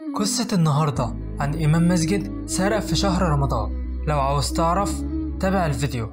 قصة النهاردة عن إمام مسجد سرق في شهر رمضان لو عاوز تعرف تابع الفيديو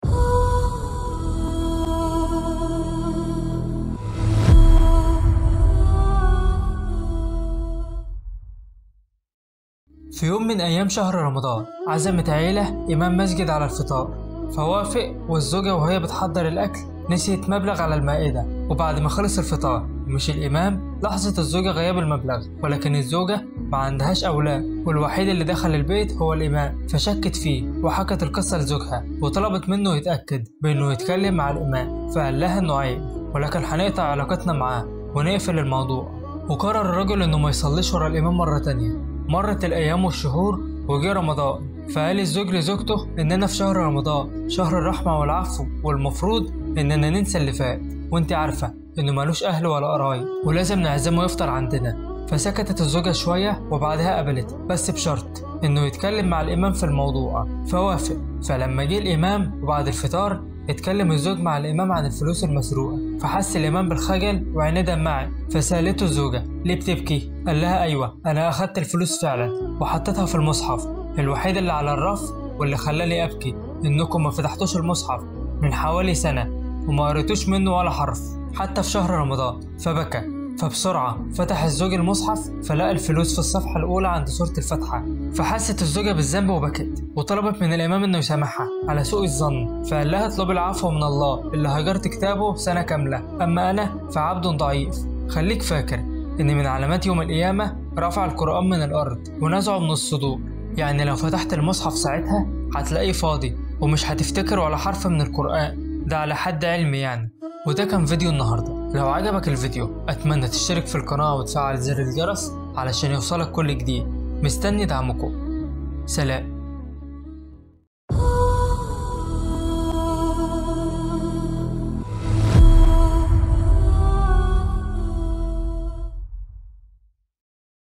في يوم من أيام شهر رمضان عزمت عيلة إمام مسجد على الفطار فوافق والزوجة وهي بتحضر الأكل نسيت مبلغ على المائدة وبعد ما خلص الفطار مش الإمام لاحظت الزوجة غياب المبلغ ولكن الزوجة ما عندهاش أولاد والوحيد اللي دخل البيت هو الإمام فشكت فيه وحكت القصة لزوجها وطلبت منه يتأكد بإنه يتكلم مع الإمام فقال لها إنه عيب ولكن هنقطع علاقتنا معاه ونقفل الموضوع وقرر الرجل إنه ما يصليش ورا الإمام مرة تانية مرت الأيام والشهور وجه رمضان فقال الزوج لزوجته إننا في شهر رمضان شهر الرحمة والعفو والمفروض إننا ننسى اللي فات وإنت عارفة إنه ملوش أهل ولا قرايب ولازم نعزمه يفطر عندنا فسكتت الزوجة شوية وبعدها قبلت بس بشرط إنه يتكلم مع الإمام في الموضوع فوافق فلما جه الإمام وبعد الفطار اتكلم الزوج مع الإمام عن الفلوس المسروقة فحس الإمام بالخجل وعينيه دمعت فسألته الزوجة ليه بتبكي؟ قال لها أيوة أنا أخدت الفلوس فعلا وحطيتها في المصحف الوحيد اللي على الرف واللي خلاني أبكي إنكم ما فتحتوش المصحف من حوالي سنة وما قريتوش منه ولا حرف حتى في شهر رمضان فبكى فبسرعة فتح الزوج المصحف فلقى الفلوس في الصفحة الأولى عند سورة الفاتحة فحست الزوجة بالذنب وبكت وطلبت من الإمام إنه يسامحها على سوء الظن فقال لها اطلبي العفو من الله اللي هجرت كتابه سنة كاملة أما أنا فعبد ضعيف خليك فاكر إن من علامات يوم القيامة رفع القرآن من الأرض ونزعه من الصدور يعني لو فتحت المصحف ساعتها هتلاقيه فاضي ومش هتفتكر ولا حرف من القرآن ده على حد علمي يعني وده كان فيديو النهاردة لو عجبك الفيديو أتمنى تشترك في القناة وتفعل زر الجرس علشان يوصلك كل جديد مستني دعمكم سلام